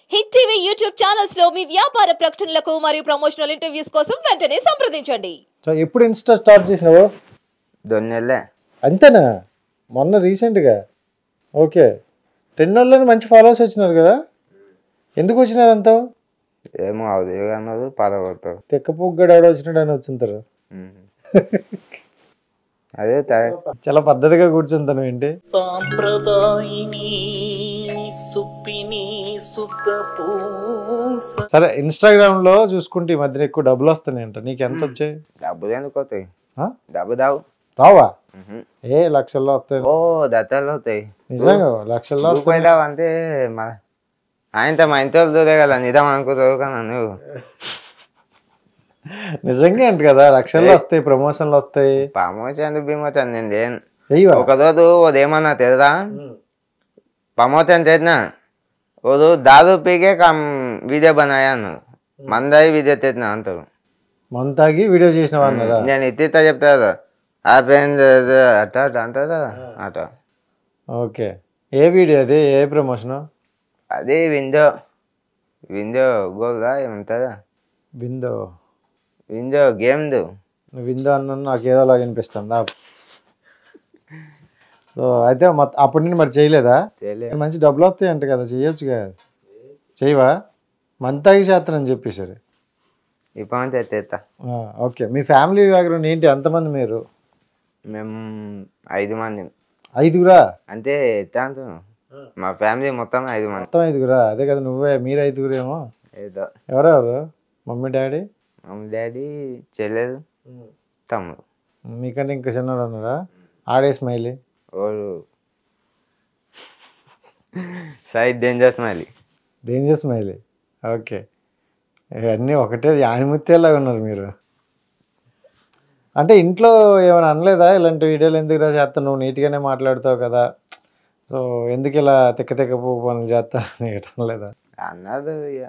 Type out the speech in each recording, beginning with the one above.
Hit TV YouTube channels లో మీ వ్యాపార ప్రకటనలకు మరియు ప్రమోషనల్ ఇంటర్వ్యూస్ కోసం వెంటనే సంప్రదించండి సో ఎప్పుడు ఇన్స్టా స్టార్ట్ చేసినావు రెండు నెలలే అంతేనా మొన్న రీసెంట్గా ఓకే టెన్ నెలలని మంచి ఫాలోవర్స్ వచ్చినారు కదా ఎందుకు వచ్చినారు అంత ఏమో అవుతుంది అన్నది పదకొడతారు తెక్క పొగ్గడు ఆడ వచ్చినాడు అని వచ్చింటారు అదే త- చాలా పద్ధతిగా కూర్చుంటాను ఏంటి సాంప్రదాయిని సుప్పిని సుఖ పూస సరే ఇన్స్టాగ్రామ్ లో చూసుకుంటే ఈ మధ్యన ఎక్కువ డబ్బులు వస్తున్నాయంట నీకు ఎంత వచ్చాయి డబ్బులు ఎందుకు వస్తాయి ఆ? డబ్బు దావు రావా మ్హూ. ఏ లక్షల్లో వస్తాయి ఓ దత్తలు అవుతాయి నిజంగా లక్షల్లో వస్తాయి రూపాయి దావు అంటే మా ఆయనతో మా ఇంట్లో దూరే కదా నిజం అనుకుంటావు కదా నువ్వు నిజంగా అంట కదా లక్షల్లో వస్తాయి ప్రమోషన్లు వస్తాయి ప్రమోషన్ బిమోషన్ నేను లేను చెయ్యవా ఒక రోజు ఉదయమన్నా తెలుదా ప్రమోషన్ చేసిన రోజు దాదు పీకే కమ్ వీడియో బనాయాను మందాయి వీడియో తెచ్చిన అంటారు మన తాగి వీడియో చేసినవా అన్నారా నేను ఇత్త చెప్తా కదా ఆ పెన్ అట్ట అట్ట అంటారా అట ఓకే ఏ వీడియో అది ఏ ప్రమోషన్ అది విండో విండో గోల్గా ఏముంటుందా విందో విండో గేమ్దు నువ్వు విందో అన్న నాకు ఏదోలాగా అనిపిస్తుంది సో అయితే మొత్తం అప్పటి నుండి మరి చేయలేదా తెలియదు మంచి డబ్బులు వస్తాయి అంట కదా చేయొచ్చుగా చేయవా మంతాగి చేస్తానని అని చెప్పేసారు ఇప్పుడు నుంచి ఎత్తేస్తా ఆ, ఓకే మీ ఫ్యామిలీ బ్యాక్గ్రౌండ్ ఏంటి ఎంతమంది మీరు మేము ఐదు మంది ఐదుగురా అంటే ఎట్లా అంటున్నావు మా ఫ్యామిలీ మొత్తం ఐదు మంది మొత్తం ఐదుగురా అదే కదా నువ్వే మీరు ఐదుగురేమో ఏదో ఎవరెవరు మమ్మీ డాడీ మమ్మీ డాడీ చెల్లెలు తమ్ముడు మీకంటే ఇంకా చిన్నవారు ఉన్నారా ఆడే స్మైలీ ఓడు సైడ్ డేంజర్స్ మళ్ళీ డేంజర్ స్మైలీ ఓకే అన్నీ ఒకటే ఆనిముత్యాలాగా ఉన్నారు మీరు అంటే ఇంట్లో ఏమైనా అనలేదా ఇలాంటి వీడియోలు ఎందుకు రా చేస్తావు నువ్వు నీట్గానే మాట్లాడుతావు కదా సో ఎందుకు ఇలా తిక్క తిక్క పువ్వు పనులు చేస్తా అని అనలేదా అన్నది ఇక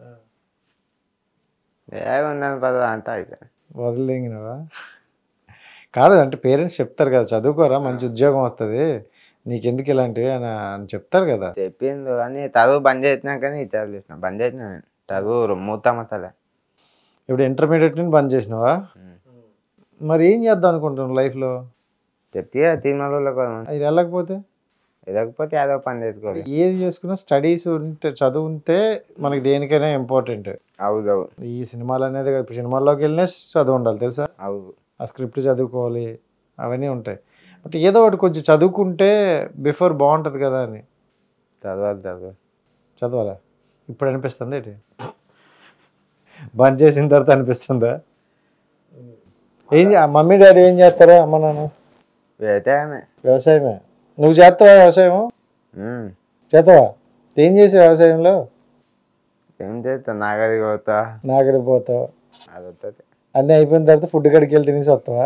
ఏముందని పద అంతా అయిపోయింది వదిలింగినవా కాదు అంటే పేరెంట్స్ చెప్తారు కదా చదువుకోరా మంచి ఉద్యోగం వస్తుంది నీకెందుకు ఇలాంటివి అని అని చెప్తారు కదా చెప్పింది కానీ చదువు బంద్ చేసినాకనే ఇచ్చారు చేసిన బంద్ చేసిన నేను చదువు మూత మసాలే ఇప్పుడు ఇంటర్మీడియట్ నుండి బంద్ చేసినావా మరి ఏం చేద్దాం అనుకుంటున్నావు లైఫ్లో చెప్తే తిరుమలలో కదా అది వెళ్ళకపోతే లేకపోతే ఏదో పని చేసుకోవాలి ఏది చేసుకున్నా స్టడీస్ ఉంటే చదువు ఉంటే మనకి దేనికైనా ఇంపార్టెంట్ అవుదు అవుదు ఈ సినిమాలు అనేది కాదు. ఇప్పుడు సినిమాల్లోకి వెళ్ళినా చదువు ఉండాలి తెలుసా అవుదు ఆ స్క్రిప్ట్ చదువుకోవాలి అవన్నీ ఉంటాయి బట్ ఏదో ఒకటి కొంచెం చదువుకుంటే బిఫోర్ బాగుంటుంది కదా అని చదవాలి చదవాలి చదవాలా ఇప్పుడు అనిపిస్తుంది ఏంటి బంద్ చేసిన తర్వాత అనిపిస్తుందా ఏం చే- మమ్మీ డాడీ ఏం చేస్తారా అమ్మ నాన్న వ్యవసాయమే వ్యవసాయమే నువ్వు చేస్తావా వ్యవసాయం ఉమ్. చేస్తావా ఏం చేసావు వ్యవసాయంలో ఏం చేస్తా నాగది పోతా నాగడి పోతావు అది వస్తుంది అన్నీ అయిపోయిన తర్వాత ఫుడ్ కడికి వెళ్ళి తినేసి వస్తావా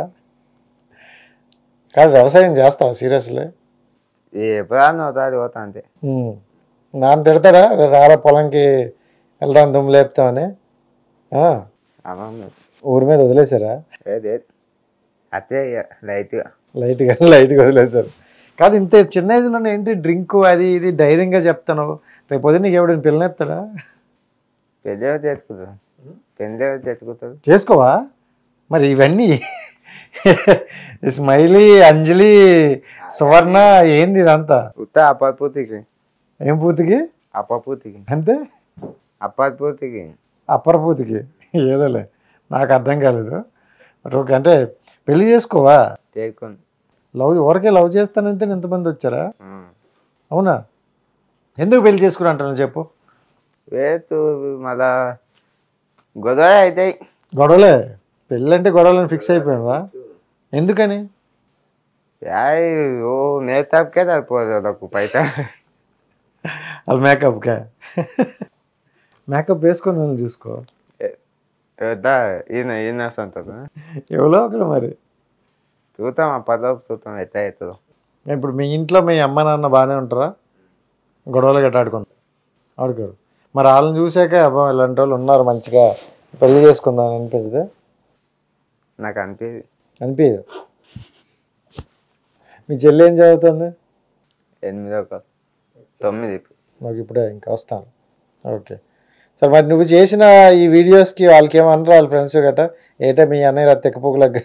కాదు వ్యవసాయం చేస్తావా సీరియస్లీ ఎప్పుడన్నా ఒకసారి పోతా అంతే నాన్న తిడతాడా "రే రారా పొలంకి వెళ్దాం దుమ్ము లేపుతామని ఆ, అమ్మమ్మ ఊరి మీద వదిలేసారా ఏది ఏది. అదే ఇక లైట్గా లైట్గా లైట్గా వదిలేశారు కాదు ఇంత చిన్న ఏజ్లో ఏంటి డ్రింక్ అది ఇది ధైర్యంగా చెప్తాను రేపు పొద్దున్న నీకు ఎవడైనా పిల్లనెత్తాడా పెద్దగా తెచ్చుకుంటాడు పెద్దగా తెచ్చుకుంటాడు చేసుకోవా మరి ఇవన్నీ స్మైలీ అంజలి సువర్ణ ఏంది ఇదంతా ఉత్త అప్పపూతికి ఏం పూతికి అప్పపూతికి అంటే అప్పపూతికి అప్పర్ పూతికి ఏదోలే నాకు అర్థం కాలేదు బట్ ఓకే అంటే పెళ్లి చేసుకోవా చేసుకొని లవ్ ఎవరికే లవ్ చేస్తానంటే ఎంతమంది వచ్చారా అవునా ఎందుకు పెళ్లి చేసుకుని అంటాను చెప్పు వేస్తూ మళ్ళా గొడవ అవుతాయి గొడవలే పెళ్ళి అంటే గొడవలని ఫిక్స్ అయిపోయావా ఎందుకని యాయ్ ఓ మేకప్కే సరిపోదు నాకు పైస అది మేకప్కే మేకప్ వేసుకొని నన్ను చూసుకో వద్ద ఈయన ఈయన సొంతం ఎవరో ఒకరు మరి చూద్దాం ఆ పదవి చూద్దాం ఎట్లా అవుతుందో ఇప్పుడు మీ ఇంట్లో మీ అమ్మ నాన్న బాగానే ఉంటారా గొడవలు గట్ట ఆడుకుంటారు ఆడుకోరు మరి వాళ్ళని చూసాక అబ్బా ఇలాంటి వాళ్ళు ఉన్నారు మంచిగా పెళ్లి చేసుకుందాం అని అనిపించదు నాకు అనిపించింది అనిపించదు మీ చెల్లి ఏం చదువుతుంది ఎనిమిదో క్లాస్ తొమ్మిది మాకు ఇప్పుడే ఇంకా వస్తాను ఓకే సరే మరి నువ్వు చేసిన ఈ వీడియోస్కి వాళ్ళకి ఏమన్నారు వాళ్ళ ఫ్రెండ్స్ గట్రా ఏటా మీ అన్నయ్య తెక్కపోకులకు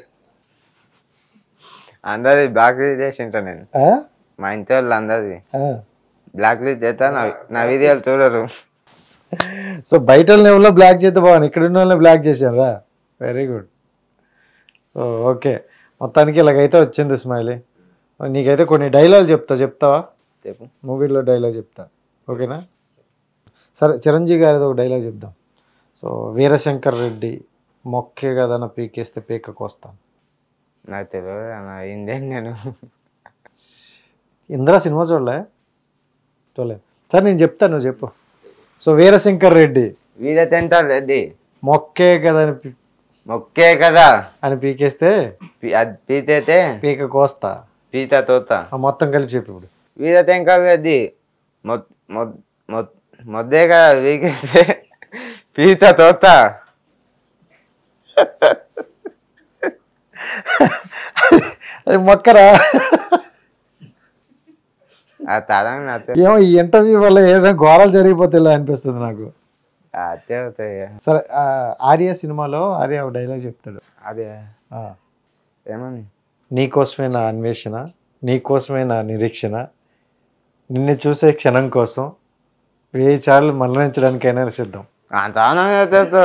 అందరి బ్లాక్ లిస్ట్ చేసింటా నేను మా ఇంటి వాళ్ళు అందరిది బ్లాక్ లిస్ట్ చేస్తా నా నా వీడియోలు చూడరు సో బయట వాళ్ళని ఎవరో బ్లాక్ చేస్తే బాగుంది ఇక్కడ ఉన్న వాళ్ళని బ్లాక్ చేశారా వెరీ గుడ్ సో ఓకే మొత్తానికి ఇలాగైతే వచ్చింది స్మైలీ నీకైతే కొన్ని డైలాగ్ చెప్తా చెప్తావా చెప్పు మూవీలో డైలాగ్ చెప్తా ఓకేనా సరే చిరంజీవి గారిది ఒక డైలాగ్ చెప్దాం సో వీరశంకర్ రెడ్డి మొక్కే కదన పీకేస్తే పీక కోస్తాం నాకు తెలియదు నా ఇండియన్ నేను ఇందిరా సినిమా చూడలే చూడలేదు సరే నేను చెప్తాను నువ్వు చెప్పు సో వీరశంకర్ రెడ్డి వీర తింటారు రెడ్డి మొక్కే కదని పీ- మొక్కే కదా అని పీకేస్తే పీ- అది పీతైతే పీక కోస్తా పీత తోత ఆ మొత్తం కలిపి చెప్పు ఇప్పుడు వీర తెంకాలు రెడ్డి మొ- మొ- మొ- మొద్దే కదా వీకేస్తే పీత తోత అది మొక్కరా ఆ తరం నాతో ఏమో ఈ ఇంటర్వ్యూ వల్ల ఏదైనా ఘోరాలు జరిగిపోతే ఇలా అనిపిస్తుంది నాకు అదే అవుతాయి సరే ఆ, ఆర్య సినిమాలో ఆర్య ఒక డైలాగ్ చెప్తాడు అదే ఆ, ఏమని నీకోసమే నా అన్వేషణ నీకోసమే నా నిరీక్షణ నిన్ను చూసే క్షణం కోసం వెయ్యి సార్లు మరణించడానికైనా సిద్ధం అంతానం అవుతావు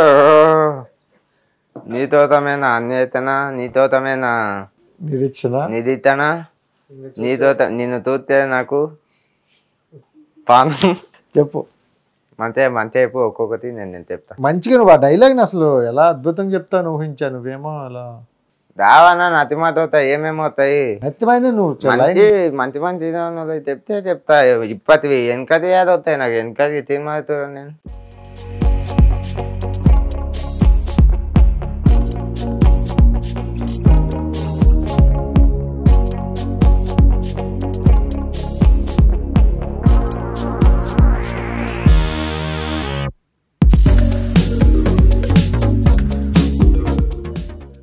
నీతోతమేనా అన్యతనా నీతోతమేనా నిరీక్షణ నిధితనా నీతో నిన్ను చూస్తే నాకు పానం చెప్పు మంతే మంతే చెప్పు ఒక్కొక్కటి నేను నేను చెప్తా మంచిగా నువ్వు ఆ డైలాగ్ని అసలు ఎలా అద్భుతంగా చెప్తాను ఊహించా నువ్వేమో అలా రావన్నా నతి మాట అవుతాయి ఏమేమి అవుతాయి మెత్తమైన నువ్వు చ- మంచి మంచి మంచి వాళ్ళు చెప్తే చెప్తా ఇప్పటివి వెనకది యాద అవుతాయి నాకు వెనకది తినమాడుతున్నాను నేను